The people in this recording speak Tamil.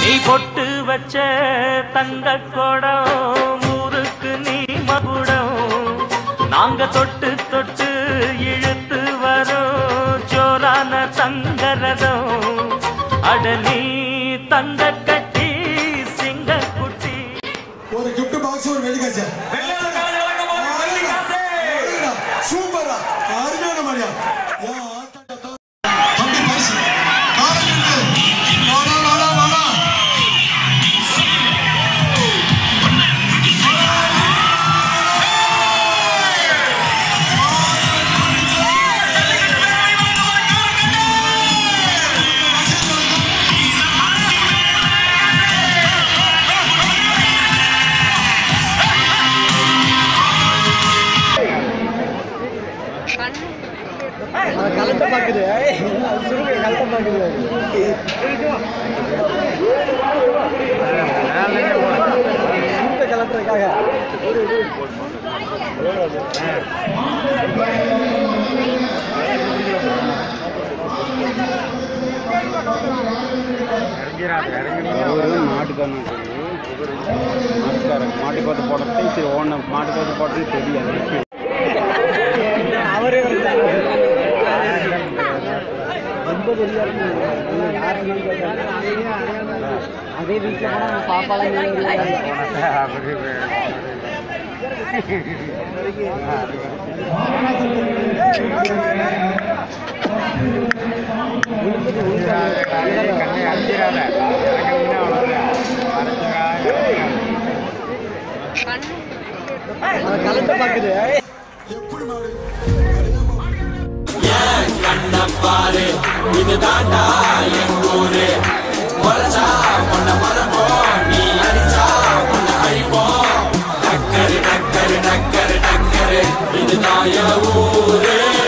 நீ பொட்டு வச்ச தங்க குடம் ஊருக்கு நீ மகுடம் நாங்க தொட்டு தொட்டு இழுத்து வரோம் ஜோரான தங்கரதம் அடலி தங்க கட்டி சிங்க குட்டி ஒரு கிஃப்ட் பாக்ஸ் ஒரு வெள்ளிக்காசு சூப்பரா அருமையான மாதிரியா தம்பி பரிசு காலையிலிருந்து வாடா வாடா வாடா கலட்ட பாக்குது சுருங்க கலட்ட பாக்குது சுருங்க கலட்டுறதுக்காக அவரு மாட்டுக்காரன் மாட்டுக்காரன் மாட்டுக்கோத்து போடுறது சரி ஓன மாட்டுக்கோத்து போடுறது தெரியாது அவரே வந்து ரொம்ப தெரியாது யாருன்னு கேட்டாங்க அதே வீட்டில் போனால் பாப்பாலாம் இங்கே வருவாங்க. அவன் கலட்ட பாக்குது எப்படி மாடு டக்கரு டக்கரு டக்கரு டக்கரு இதுதான் என் ஊரு